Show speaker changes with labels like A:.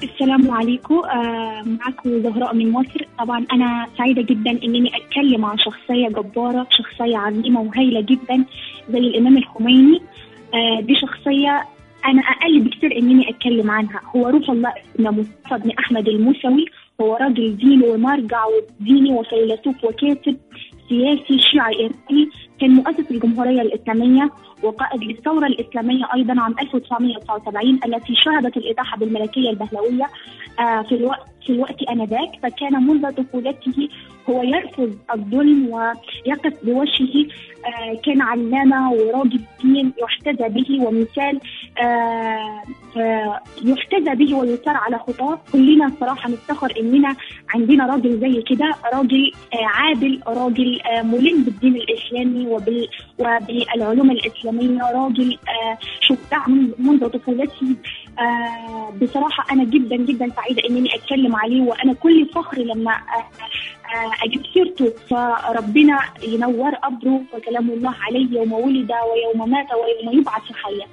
A: السلام عليكم آه معكم زهراء من مصر طبعا انا سعيده جدا انني اتكلم عن شخصيه جباره شخصيه عظيمه وهايله جدا زي الامام الخميني آه دي شخصيه انا اقل بكثير انني اتكلم عنها هو روح الله ابن مصطفى بن احمد الموسوي هو راجل دين ومرجع وديني وفيلسوف وكاتب سياسي شيعي إيراني كان مؤسس الجمهورية الإسلامية وقائد للثورة الإسلامية أيضا عام 1979 التي شهدت الإطاحة بالملكية البهلوية آه، في الوقت في الوقت آنذاك فكان منذ طفولته هو يرفض الظلم ويقف بوجهه آه، كان علامة وراجل دين يحتذى به ومثال آه، يحتذى به ويسار على خطاه كلنا صراحة نفتخر إننا عندنا راجل زي كده راجل عادل راجل ملم بالدين الإسلامي وبالعلوم الإسلامية راجل شجاع منذ طفولته بصراحة أنا جدا جدا سعيدة إنني أتكلم عليه وأنا كل فخر لما أجيب سيرته فربنا ينور قبره وكلام الله عليه يوم ولد ويوم مات ويوم يبعث حيا